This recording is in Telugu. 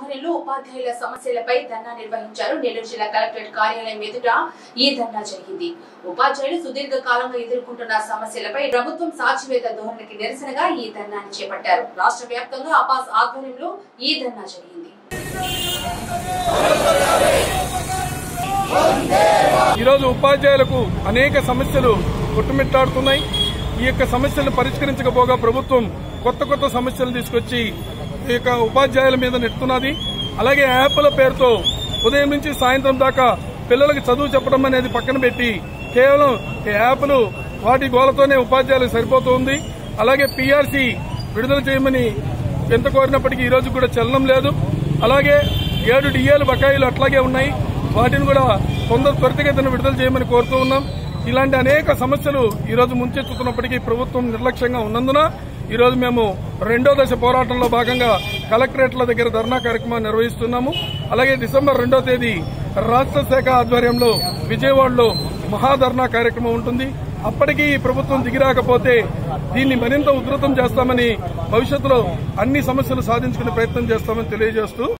ఆధ్వర్యంలో ఉపాధ్యాయుల సమస్యలపై ధర్నా నిర్వహించారు నెల్లూరు జిల్లా కలెక్టరేట్ కార్యాలయం ఎదుట ఈ ధర్నా జరిగింది ఉపాధ్యాయులు సుదీర్ఘ కాలంగా ఎదుర్కొంటున్న సమస్యలపై ప్రభుత్వం సాచివేత ధోరణికి నిరసనగా ఈ ధర్నాని చేపట్టారు రాష్ట్ర వ్యాప్తంగా అపాస్ ఆధ్వర్యంలో ఈ ధర్నా జరిగింది ఈరోజు ఉపాధ్యాయులకు అనేక సమస్యలు కొట్టుమిట్టాడుతున్నాయి ఈ యొక్క సమస్యలను పరిష్కరించకపోగా ప్రభుత్వం కొత్త కొత్త సమస్యలు తీసుకొచ్చి ఈ యొక్క ఉపాధ్యాయుల మీద నెట్టుతున్నది అలాగే యాప్ల పేరుతో ఉదయం నుంచి సాయంత్రం దాకా పిల్లలకు చదువు చెప్పడం అనేది పక్కన పెట్టి కేవలం ఈ యాప్లు వాటి గోలతోనే ఉపాధ్యాయులకు సరిపోతుంది అలాగే పీఆర్సీ విడుదల చేయమని ఎంత కోరినప్పటికీ ఈ రోజు కూడా చలనం లేదు అలాగే ఏడు డిఏలు బకాయిలు అట్లాగే ఉన్నాయి వాటిని కూడా తొందర త్వరితగతిన విడుదల చేయమని కోరుతూ ఉన్నాం ఇలాంటి అనేక సమస్యలు ఈ రోజు ముంచెత్తుతున్నప్పటికీ ప్రభుత్వం నిర్లక్ష్యంగా ఉన్నందున ఈ రోజు మేము రెండో దశ పోరాటంలో భాగంగా కలెక్టరేట్ల దగ్గర ధర్నా కార్యక్రమాన్ని నిర్వహిస్తున్నాము అలాగే డిసెంబర్ రెండో తేదీ రాష్ట్ర శాఖ ఆధ్వర్యంలో విజయవాడలో మహాధర్నా కార్యక్రమం ఉంటుంది అప్పటికీ ఈ ప్రభుత్వం దిగిరాకపోతే దీన్ని మరింత ఉధృతం చేస్తామని భవిష్యత్తులో అన్ని సమస్యలు సాధించుకునే ప్రయత్నం చేస్తామని తెలియజేస్తూ